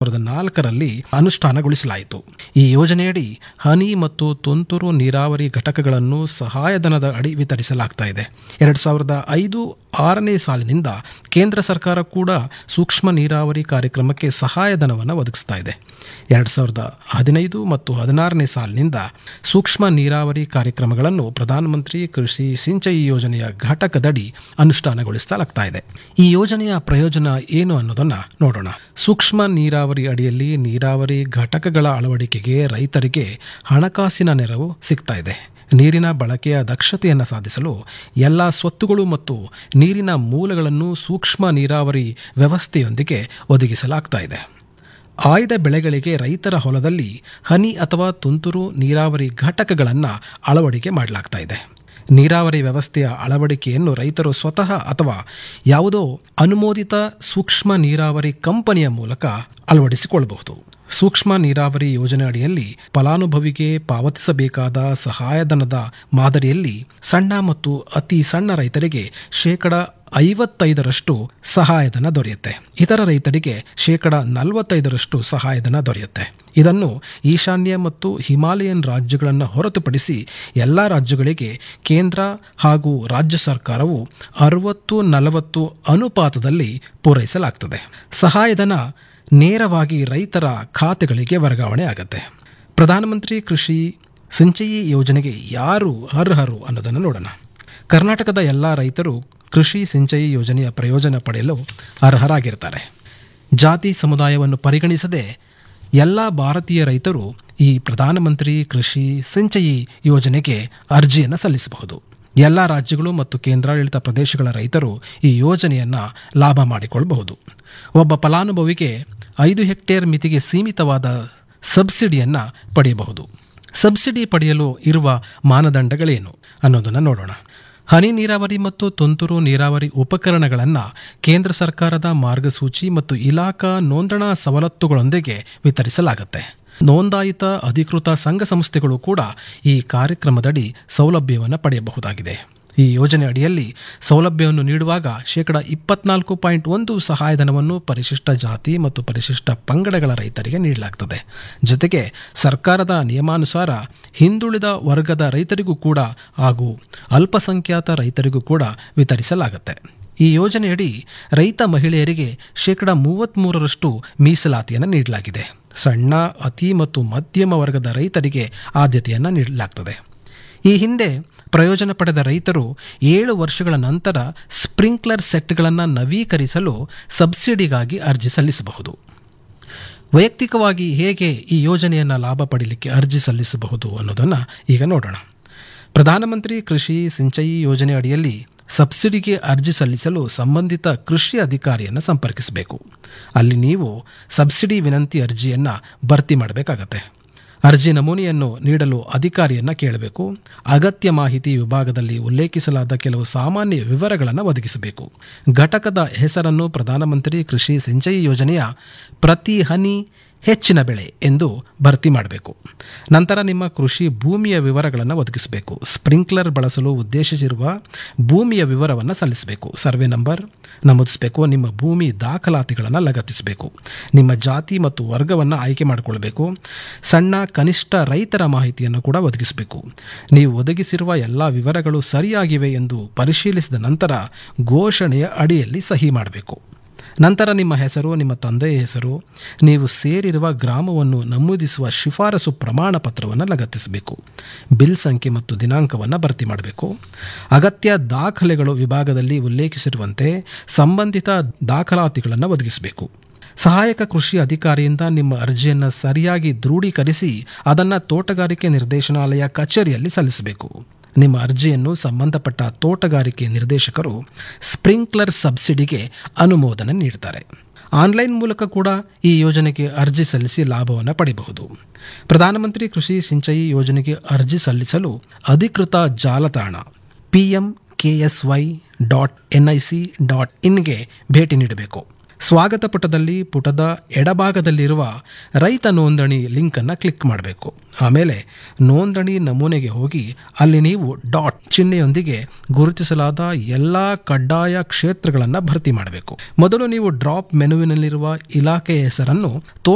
ಸಾವಿರದ ನಾಲ್ಕರಲ್ಲಿ ಅನುಷ್ಠಾನಗೊಳಿಸಲಾಯಿತು ಈ ಯೋಜನೆಯಡಿ ಹನಿ ಮತ್ತು ತುಂತುರು ನೀರಾವರಿ ಘಟಕಗಳನ್ನು ಸಹಾಯಧನದ ಅಡಿ ವಿತರಿಸಲಾಗ್ತಾ ಇದೆ ಎರಡು ಸಾವಿರದ ಐದು ಆರನೇ ಸಾಲಿನಿಂದ ಕೇಂದ್ರ ಸರ್ಕಾರ ಕೂಡ ಸೂಕ್ಷ್ಮ ನೀರಾವರಿ ಕಾರ್ಯಕ್ರಮಕ್ಕೆ ಸಹಾಯಧನವನ್ನು ಒದಗಿಸ್ತಾ ಇದೆ ಎರಡು ಸಾವಿರದ ಹದಿನೈದು ಮತ್ತು ಹದಿನಾರನೇ ಸಾಲಿನಿಂದ ಸೂಕ್ಷ್ಮ ನೀರಾವರಿ ಕಾರ್ಯಕ್ರಮಗಳನ್ನು ಪ್ರಧಾನಮಂತ್ರಿ ಕೃಷಿ ಸಿಂಚಯಿ ಯೋಜನೆಯ ಘಟಕದಡಿ ಅನುಷ್ಠಾನಗೊಳಿಸಲಾಗ್ತಾ ಇದೆ ಈ ಯೋಜನೆಯ ಪ್ರಯೋಜನ ಏನು ಅನ್ನೋದನ್ನ ನೋಡೋಣ ಸೂಕ್ಷ್ಮ ನೀರಾವರಿ ಅಡಿಯಲ್ಲಿ ನೀರಾವರಿ ಘಟಕಗಳ ಅಳವಡಿಕೆಗೆ ರೈತರಿಗೆ ಹಣಕಾಸಿನ ನೆರವು ಸಿಗ್ತಾ ಇದೆ ನೀರಿನ ಬಳಕೆಯ ದಕ್ಷತೆಯನ್ನು ಸಾಧಿಸಲು ಎಲ್ಲ ಸ್ವತ್ತುಗಳು ಮತ್ತು ನೀರಿನ ಮೂಲಗಳನ್ನು ಸೂಕ್ಷ್ಮ ನೀರಾವರಿ ವ್ಯವಸ್ಥೆಯೊಂದಿಗೆ ಒದಗಿಸಲಾಗ್ತಾ ಇದೆ ಆಯ್ದ ಬೆಳೆಗಳಿಗೆ ರೈತರ ಹೊಲದಲ್ಲಿ ಹನಿ ಅಥವಾ ತುಂತುರು ನೀರಾವರಿ ಘಟಕಗಳನ್ನು ಅಳವಡಿಕೆ ಮಾಡಲಾಗ್ತಾ ಇದೆ ನೀರಾವರಿ ವ್ಯವಸ್ಥೆಯ ಅಳವಡಿಕೆಯನ್ನು ರೈತರು ಸ್ವತಃ ಅಥವಾ ಯಾವುದೋ ಅನುಮೋದಿತ ಸೂಕ್ಷ್ಮ ನೀರಾವರಿ ಕಂಪನಿಯ ಮೂಲಕ ಅಳವಡಿಸಿಕೊಳ್ಳಬಹುದು ಸೂಕ್ಷ್ಮ ನೀರಾವರಿ ಯೋಜನೆ ಅಡಿಯಲ್ಲಿ ಫಲಾನುಭವಿಗೆ ಪಾವತಿಸಬೇಕಾದ ಸಹಾಯಧನದ ಮಾದರಿಯಲ್ಲಿ ಸಣ್ಣ ಮತ್ತು ಅತಿ ಸಣ್ಣ ರೈತರಿಗೆ ಶೇಕಡ ಐವತ್ತೈದರಷ್ಟು ಸಹಾಯಧನ ದೊರೆಯುತ್ತೆ ಇತರ ರೈತರಿಗೆ ಶೇಕಡ ನಲವತ್ತೈದರಷ್ಟು ಸಹಾಯಧನ ದೊರೆಯುತ್ತೆ ಇದನ್ನು ಈಶಾನ್ಯ ಮತ್ತು ಹಿಮಾಲಯನ್ ರಾಜ್ಯಗಳನ್ನು ಹೊರತುಪಡಿಸಿ ಎಲ್ಲ ರಾಜ್ಯಗಳಿಗೆ ಕೇಂದ್ರ ಹಾಗೂ ರಾಜ್ಯ ಸರ್ಕಾರವು ಅರವತ್ತು ನಲವತ್ತು ಅನುಪಾತದಲ್ಲಿ ಪೂರೈಸಲಾಗ್ತದೆ ಸಹಾಯಧನ ನೇರವಾಗಿ ರೈತರ ಖಾತೆಗಳಿಗೆ ವರ್ಗಾವಣೆ ಆಗುತ್ತೆ ಪ್ರಧಾನಮಂತ್ರಿ ಕೃಷಿ ಸಿಂಚಯಿ ಯೋಜನೆಗೆ ಯಾರು ಅರ್ಹರು ಅನ್ನೋದನ್ನು ನೋಡೋಣ ಕರ್ನಾಟಕದ ಎಲ್ಲ ರೈತರು ಕೃಷಿ ಸಿಂಚಯಿ ಯೋಜನೆಯ ಪ್ರಯೋಜನ ಪಡೆಯಲು ಅರ್ಹರಾಗಿರ್ತಾರೆ ಜಾತಿ ಸಮುದಾಯವನ್ನು ಪರಿಗಣಿಸದೆ ಎಲ್ಲ ಭಾರತೀಯ ರೈತರು ಈ ಪ್ರಧಾನಮಂತ್ರಿ ಕೃಷಿ ಸಿಂಚಯಿ ಯೋಜನೆಗೆ ಅರ್ಜಿಯನ್ನು ಸಲ್ಲಿಸಬಹುದು ಎಲ್ಲ ರಾಜ್ಯಗಳು ಮತ್ತು ಕೇಂದ್ರಾಡಳಿತ ಪ್ರದೇಶಗಳ ರೈತರು ಈ ಯೋಜನೆಯನ್ನು ಲಾಭ ಮಾಡಿಕೊಳ್ಳಬಹುದು ಒಬ್ಬ ಫಲಾನುಭವಿಗೆ ಐದು ಹೆಕ್ಟೇರ್ ಮಿತಿಗೆ ಸೀಮಿತವಾದ ಸಬ್ಸಿಡಿಯನ್ನು ಪಡೆಯಬಹುದು ಸಬ್ಸಿಡಿ ಪಡೆಯಲು ಇರುವ ಮಾನದಂಡಗಳೇನು ಅನ್ನೋದನ್ನು ನೋಡೋಣ ಹನಿ ನೀರಾವರಿ ಮತ್ತು ತುಂತುರು ನೀರಾವರಿ ಉಪಕರಣಗಳನ್ನು ಕೇಂದ್ರ ಸರ್ಕಾರದ ಮಾರ್ಗಸೂಚಿ ಮತ್ತು ಇಲಾಖಾ ನೋಂದಣಾ ಸವಲತ್ತುಗಳೊಂದಿಗೆ ವಿತರಿಸಲಾಗುತ್ತೆ ನೋಂದಾಯಿತ ಅಧಿಕೃತ ಸಂಘ ಸಂಸ್ಥೆಗಳು ಕೂಡ ಈ ಕಾರ್ಯಕ್ರಮದಡಿ ಸೌಲಭ್ಯವನ್ನು ಪಡೆಯಬಹುದಾಗಿದೆ ಈ ಯೋಜನೆ ಅಡಿಯಲ್ಲಿ ಸೌಲಭ್ಯವನ್ನು ನೀಡುವಾಗ ಶೇಕಡ ಇಪ್ಪತ್ನಾಲ್ಕು ಪಾಯಿಂಟ್ ಒಂದು ಸಹಾಯಧನವನ್ನು ಪರಿಶಿಷ್ಟ ಜಾತಿ ಮತ್ತು ಪರಿಶಿಷ್ಟ ಪಂಗಡಗಳ ರೈತರಿಗೆ ನೀಡಲಾಗ್ತದೆ ಜೊತೆಗೆ ಸರ್ಕಾರದ ನಿಯಮಾನುಸಾರ ಹಿಂದುಳಿದ ವರ್ಗದ ರೈತರಿಗೂ ಕೂಡ ಹಾಗೂ ಅಲ್ಪಸಂಖ್ಯಾತ ರೈತರಿಗೂ ಕೂಡ ವಿತರಿಸಲಾಗುತ್ತೆ ಈ ಯೋಜನೆಯಡಿ ರೈತ ಮಹಿಳೆಯರಿಗೆ ಶೇಕಡ ಮೂವತ್ತ್ಮೂರರಷ್ಟು ಮೀಸಲಾತಿಯನ್ನು ನೀಡಲಾಗಿದೆ ಸಣ್ಣ ಅತಿ ಮತ್ತು ಮಧ್ಯಮ ವರ್ಗದ ರೈತರಿಗೆ ಆದ್ಯತೆಯನ್ನು ನೀಡಲಾಗ್ತದೆ ಈ ಹಿಂದೆ ಪ್ರಯೋಜನ ಪಡೆದ ರೈತರು ಏಳು ವರ್ಷಗಳ ನಂತರ ಸ್ಪ್ರಿಂಕ್ಲರ್ ಸೆಟ್ಗಳನ್ನು ನವೀಕರಿಸಲು ಸಬ್ಸಿಡಿಗಾಗಿ ಅರ್ಜಿ ಸಲ್ಲಿಸಬಹುದು ವೈಯಕ್ತಿಕವಾಗಿ ಹೇಗೆ ಈ ಯೋಜನೆಯನ್ನು ಲಾಭ ಪಡೀಲಿಕ್ಕೆ ಅರ್ಜಿ ಸಲ್ಲಿಸಬಹುದು ಅನ್ನೋದನ್ನು ಈಗ ನೋಡೋಣ ಪ್ರಧಾನಮಂತ್ರಿ ಕೃಷಿ ಸಿಂಚಯಿ ಯೋಜನೆ ಅಡಿಯಲ್ಲಿ ಸಬ್ಸಿಡಿಗೆ ಅರ್ಜಿ ಸಲ್ಲಿಸಲು ಸಂಬಂಧಿತ ಕೃಷಿ ಅಧಿಕಾರಿಯನ್ನು ಸಂಪರ್ಕಿಸಬೇಕು ಅಲ್ಲಿ ನೀವು ಸಬ್ಸಿಡಿ ವಿನಂತಿ ಅರ್ಜಿಯನ್ನು ಭರ್ತಿ ಮಾಡಬೇಕಾಗತ್ತೆ ಅರ್ಜಿ ನಮೂನೆಯನ್ನು ನೀಡಲು ಅಧಿಕಾರಿಯನ್ನ ಕೇಳಬೇಕು ಅಗತ್ಯ ಮಾಹಿತಿ ವಿಭಾಗದಲ್ಲಿ ಉಲ್ಲೇಖಿಸಲಾದ ಕೆಲವು ಸಾಮಾನ್ಯ ವಿವರಗಳನ್ನು ಒದಗಿಸಬೇಕು ಘಟಕದ ಹೆಸರನ್ನು ಪ್ರಧಾನಮಂತ್ರಿ ಕೃಷಿ ಸಿಂಚಯಿ ಯೋಜನೆಯ ಪ್ರತಿ ಹನಿ ಹೆಚ್ಚಿನ ಬೆಳೆ ಎಂದು ಭರ್ತಿ ಮಾಡಬೇಕು ನಂತರ ನಿಮ್ಮ ಕೃಷಿ ಭೂಮಿಯ ವಿವರಗಳನ್ನು ಒದಗಿಸಬೇಕು ಸ್ಪ್ರಿಂಕ್ಲರ್ ಬಳಸಲು ಉದ್ದೇಶಿಸಿರುವ ಭೂಮಿಯ ವಿವರವನ್ನು ಸಲ್ಲಿಸಬೇಕು ಸರ್ವೆ ನಂಬರ್ ನಮೂದಿಸಬೇಕು ನಿಮ್ಮ ಭೂಮಿ ದಾಖಲಾತಿಗಳನ್ನು ಲಗತ್ತಿಸಬೇಕು ನಿಮ್ಮ ಜಾತಿ ಮತ್ತು ವರ್ಗವನ್ನು ಆಯ್ಕೆ ಮಾಡಿಕೊಳ್ಬೇಕು ಸಣ್ಣ ಕನಿಷ್ಠ ರೈತರ ಮಾಹಿತಿಯನ್ನು ಕೂಡ ಒದಗಿಸಬೇಕು ನೀವು ಒದಗಿಸಿರುವ ಎಲ್ಲ ವಿವರಗಳು ಸರಿಯಾಗಿವೆ ಎಂದು ಪರಿಶೀಲಿಸಿದ ನಂತರ ಘೋಷಣೆಯ ಅಡಿಯಲ್ಲಿ ಸಹಿ ಮಾಡಬೇಕು ನಂತರ ನಿಮ್ಮ ಹೆಸರು ನಿಮ್ಮ ತಂದೆಯ ಹೆಸರು ನೀವು ಸೇರಿರುವ ಗ್ರಾಮವನ್ನು ನಮೂದಿಸುವ ಶಿಫಾರಸು ಪ್ರಮಾಣ ಪತ್ರವನ್ನು ಲಗತ್ತಿಸಬೇಕು ಬಿಲ್ ಸಂಖ್ಯೆ ಮತ್ತು ದಿನಾಂಕವನ್ನು ಭರ್ತಿ ಮಾಡಬೇಕು ಅಗತ್ಯ ದಾಖಲೆಗಳು ವಿಭಾಗದಲ್ಲಿ ಉಲ್ಲೇಖಿಸಿರುವಂತೆ ಸಂಬಂಧಿತ ದಾಖಲಾತಿಗಳನ್ನು ಒದಗಿಸಬೇಕು ಸಹಾಯಕ ಕೃಷಿ ಅಧಿಕಾರಿಯಿಂದ ನಿಮ್ಮ ಅರ್ಜಿಯನ್ನು ಸರಿಯಾಗಿ ದೃಢೀಕರಿಸಿ ಅದನ್ನು ತೋಟಗಾರಿಕೆ ನಿರ್ದೇಶನಾಲಯ ಕಚೇರಿಯಲ್ಲಿ ಸಲ್ಲಿಸಬೇಕು ನಿಮ್ಮ ಅರ್ಜಿಯನ್ನು ಸಂಬಂಧಪಟ್ಟ ತೋಟಗಾರಿಕೆ ನಿರ್ದೇಶಕರು ಸ್ಪ್ರಿಂಕ್ಲರ್ ಸಬ್ಸಿಡಿಗೆ ಅನುಮೋದನೆ ನೀಡುತ್ತಾರೆ ಆನ್ಲೈನ್ ಮೂಲಕ ಕೂಡ ಈ ಯೋಜನೆಗೆ ಅರ್ಜಿ ಸಲ್ಲಿಸಿ ಲಾಭವನ್ನು ಪಡೆಯಬಹುದು ಪ್ರಧಾನಮಂತ್ರಿ ಕೃಷಿ ಸಿಂಚಯಿ ಯೋಜನೆಗೆ ಅರ್ಜಿ ಸಲ್ಲಿಸಲು ಅಧಿಕೃತ ಜಾಲತಾಣ P M K S Y dot N I C dot ಇನ್ಗೆ ಭೇಟಿ ನೀಡಬೇಕು ಸ್ವಾಗತ ಪುಟದಲ್ಲಿ ಪುಟದ ಎಡಭಾಗದಲ್ಲಿರುವ ರೈತ ನೋಂದಣಿ ಲಿಂಕನ್ನು ಕ್ಲಿಕ್ ಮಾಡಬೇಕು ಆಮೇಲೆ ನೋಂದಣಿ ನಮೂನೆಗೆ ಹೋಗಿ ಅಲ್ಲಿ ನೀವು ಡಾಟ್ ಚಿಹ್ನೆಯೊಂದಿಗೆ ಗುರುತಿಸಲಾದ ಎಲ್ಲ ಕಡ್ಡಾಯ ಕ್ಷೇತ್ರಗಳನ್ನು ಭರ್ತಿ ಮಾಡಬೇಕು ಮೊದಲು ನೀವು ಡ್ರಾಪ್ ಮೆನುವಿನಲ್ಲಿರುವ ಇಲಾಖೆಯ ಹೆಸರನ್ನು